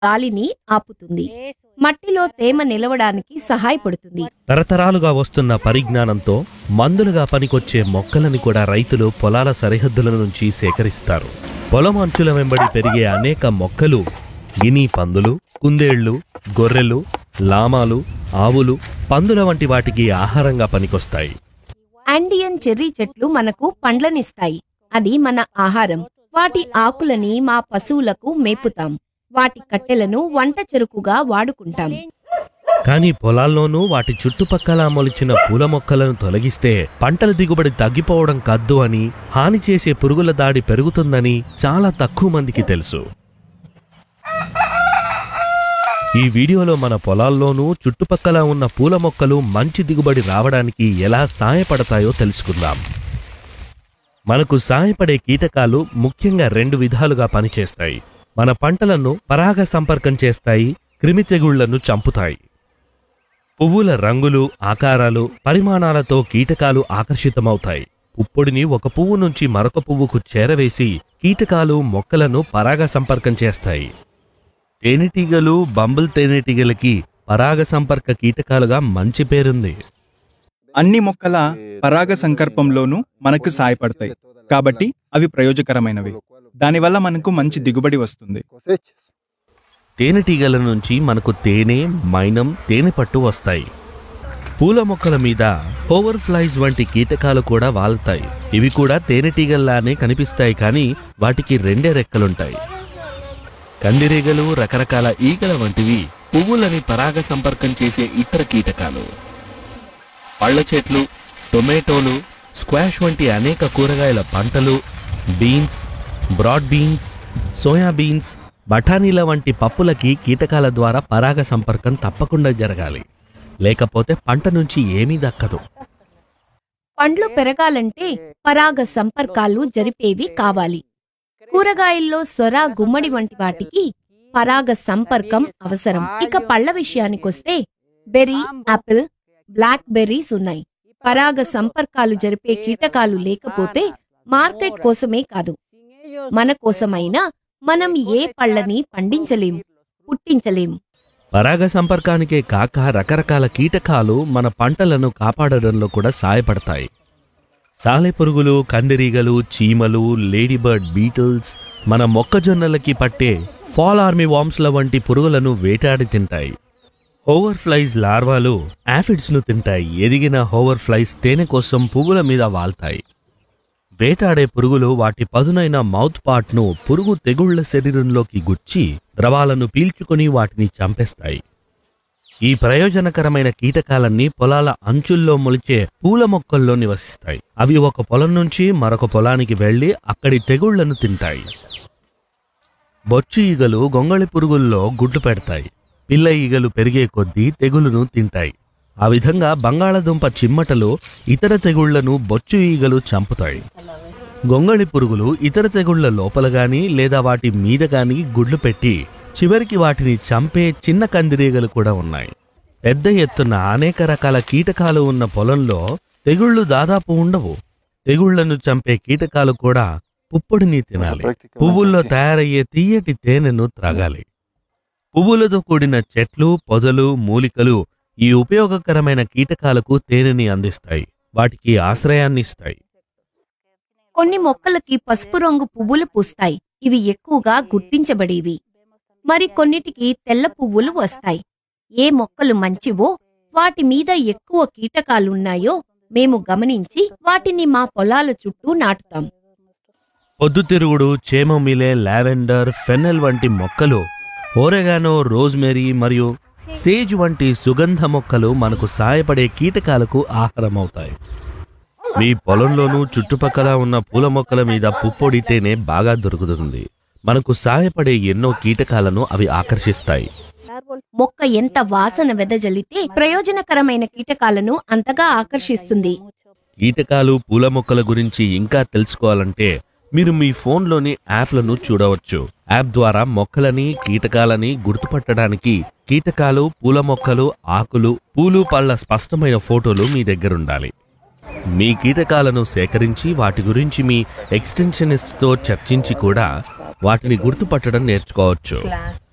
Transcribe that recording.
గాలిని ఆపుతుంది మట్టిలో తేమ నిలవడానికి సహాయపడుతుంది తరతరాలుగా వస్తున్న పరిజ్ఞానంతో మందులుగా పనికొచ్చే మొక్కలని కూడా రైతులు పొలాల సరిహద్దుల నుంచి సేకరిస్తారు పొలం అంచుల వెంబడి పెరిగే అనేక మొక్కలు గిని పందులు కుందేళ్లు గొర్రెలు లామాలు ఆవులు పందుల వంటి వాటికి ఆహారంగా పనికొస్తాయి ఆండియన్ చెర్రీ చెట్లు మనకు పండ్లనిస్తాయి అది మన ఆహారం వాటి ఆకులని మా పశువులకు మేపుతాం వాటి కట్టెలను వంట చెరుకుగా వాడుకుంటాం కానీ పొలాల్లోనూ వాటి చుట్టుపక్కల మొలిచిన పూల మొక్కలను తొలగిస్తే పంటల దిగుబడి తగ్గిపోవడం కద్దు అని హాని చేసే పురుగుల దాడి పెరుగుతుందని చాలా తక్కువ మందికి తెలుసు ఈ వీడియోలో మన పొలాల్లోనూ చుట్టుపక్కల ఉన్న పూల మొక్కలు మంచి దిగుబడి రావడానికి ఎలా సాయపడతాయో తెలుసుకుందాం మనకు సాయపడే కీటకాలు ముఖ్యంగా రెండు విధాలుగా పనిచేస్తాయి మన పంటలను పరాగ సంపర్కం చేస్తాయి క్రిమి తెగుళ్లను చంపుతాయి పువ్వుల రంగులు ఆకారాలు పరిమాణాలతో కీటకాలు ఆకర్షితమవుతాయి పుప్పొడిని ఒక పువ్వు నుంచి మరొక పువ్వుకు చేరవేసి కీటకాలు మొక్కలను పరాగ సంపర్కం చేస్తాయి తేనెటీగలు బంబుల్ తేనెటీగలకి పరాగ సంపర్క కీటకాలుగా మంచి పేరుంది అన్ని మొక్కల పరాగ సంకల్పంలోనూ మనకు సాయపడతాయి కాబట్టి అవి ప్రయోజకరమైనవి దానివల్ల మనకు మంచి దిగుబడి వస్తుంది తేనెటీగల నుంచి మనకు తేనె మైనం తేనె పట్టు వస్తాయి పూల మొక్కల మీద హోవర్ ఫ్లైస్ వంటి కీటకాలు కూడా వాళ్తాయి ఇవి కూడా తేనెటీగల్లానే కనిపిస్తాయి కానీ వాటికి రెండే రెక్కలుంటాయి కందిరీగలు రకరకాల ఈగల వంటివి పువ్వులని పరాగ సంపర్కం చేసే ఇతర కీటకాలు పళ్ళ చెట్లు టొమాటోలు స్క్వాష్ వంటి అనేక కూరగాయల పంటలు beans broad beans soya beans బఠానీల వంటి పప్పులకి కీటకాల ద్వారా పరాగ సంపర్కం తప్పకుండా జరగాలి లేకపోతే పంట నుంచి ఏమీ దక్కదు పండ్లు పెరగాలంటే పరాగ సంపర్కాలు జరిపేవి కావాలి కూరగాయల్లో సొర గుమ్మడి వంటి వాటికి పరాగ సంపర్కం అవసరం ఇక పళ్ళ విషయానికొస్తే బెర్రీ ఆపిల్ బ్లాక్ బెర్రీస్ ఉన్నాయి పరాగ సంపర్కాలు జరిపే కీటకాలు లేకపోతే మార్కెట్ కోసమే కాదు మన కోసమైనా మనం ఏ పళ్ళని పండించలేం పుట్టించలేం పరాగ సంపర్కానికే కాక రకరకాల కీటకాలు మన పంటలను కాపాడడంలో కూడా సాయపడతాయి సాలెపురుగులు కందిరీగలు చీమలు లేడీబర్డ్ బీటిల్స్ మన మొక్కజొన్నలకి పట్టే ఫాల్ ఆర్మీ వామ్స్ల వంటి పురుగులను వేటాడి తింటాయి హోవర్ ఫ్లైస్ లార్వాలు యాఫిడ్స్ను తింటాయి ఎదిగిన హోవర్ ఫ్లైస్ తేనె కోసం పువ్వుల మీద వాల్తాయి వేటాడే పురుగులు వాటి పదునైన మౌత్ పార్ట్ను పురుగు తెగుళ్ల శరీరంలోకి గుచ్చి ద్రవాలను పీల్చుకొని వాటిని చంపేస్తాయి ఈ ప్రయోజనకరమైన కీటకాలన్నీ పొలాల అంచుల్లో మొలిచే పూల మొక్కల్లో నివసిస్తాయి అవి ఒక పొలం నుంచి మరొక పొలానికి వెళ్లి అక్కడి తెగుళ్లను తింటాయి బొచ్చు ఈగలు గొంగళి పురుగుల్లో గుడ్లు పెడతాయి పిల్ల ఈగలు పెరిగే కొద్దీ తెగులును తింటాయి ఆ విధంగా బంగాళదుంప చిమ్మటలు ఇతర తెగుళ్లను బొచ్చు ఈగలు చంపుతాయి గొంగళి పురుగులు ఇతర తెగుళ్ల లోపల గాని లేదా వాటి మీద గాని గుడ్లు పెట్టి చివరికి వాటిని చంపే చిన్న కందిరీగలు కూడా ఉన్నాయి పెద్ద ఎత్తున అనేక రకాల కీటకాలు ఉన్న పొలంలో తెగుళ్లు దాదాపు ఉండవు తెగుళ్లను చంపే కీటకాలు కూడా పుప్పొడిని తినాలి పువ్వుల్లో తయారయ్యే తీయటి తేనెను త్రాగాలి పువ్వులతో కూడిన చెట్లు పొదలు మూలికలు ఈ ఉపయోగకరమైన కీటకాలకు తేనెని అందిస్తాయి వాటికి ఆశ్రయాన్ని ఇస్తాయి కొన్ని మొక్కలకి పసుపు రంగు పువ్వులు పూస్తాయి ఇవి ఎక్కువగా గుర్తించబడేవి మరి కొన్నిటికి తెల్ల పువ్వులు వస్తాయి ఏ మొక్కలు మంచివో వాటి మీద ఎక్కువ కీటకాలున్నాయో మేము గమనించి వాటిని మా పొలాల చుట్టూ నాటుతాం పొద్దుతిరుగుడు చేమమిలే లావెండర్ ఫెన్నెల్ వంటి మొక్కలు ఓరెగానో రోజ్మెరీ మరియు సేజ్ వంటి సుగంధ మొక్కలు మనకు సాయపడే కీటకాలకు ఆహారమవుతాయి మీ పొలంలోనూ చుట్టుపక్కల ఉన్న పూల మొక్కల మీద పుప్పొడి తేనె బాగా దొరుకుతుంది మనకు సాయపడే ఎన్నో కీటకాలను అవి ఆకర్షిస్తాయి మొక్క ఎంత వాసన వెదజల్లితే ప్రయోజనకరమైన కీటకాలను అంతగా ఆకర్షిస్తుంది కీటకాలు పూల మొక్కల గురించి ఇంకా తెలుసుకోవాలంటే మీరు మీ ఫోన్లోని యాప్లను చూడవచ్చు యాప్ ద్వారా మొక్కలని కీటకాలని గుర్తుపట్టడానికి కీటకాలు పూల మొక్కలు ఆకులు పూలు పళ్ళ స్పష్టమైన ఫోటోలు మీ దగ్గరుండాలి మీ కీటకాలను సేకరించి వాటి గురించి మీ ఎక్స్టెన్షనిస్ట్తో చర్చించి కూడా వాటిని గుర్తుపట్టడం నేర్చుకోవచ్చు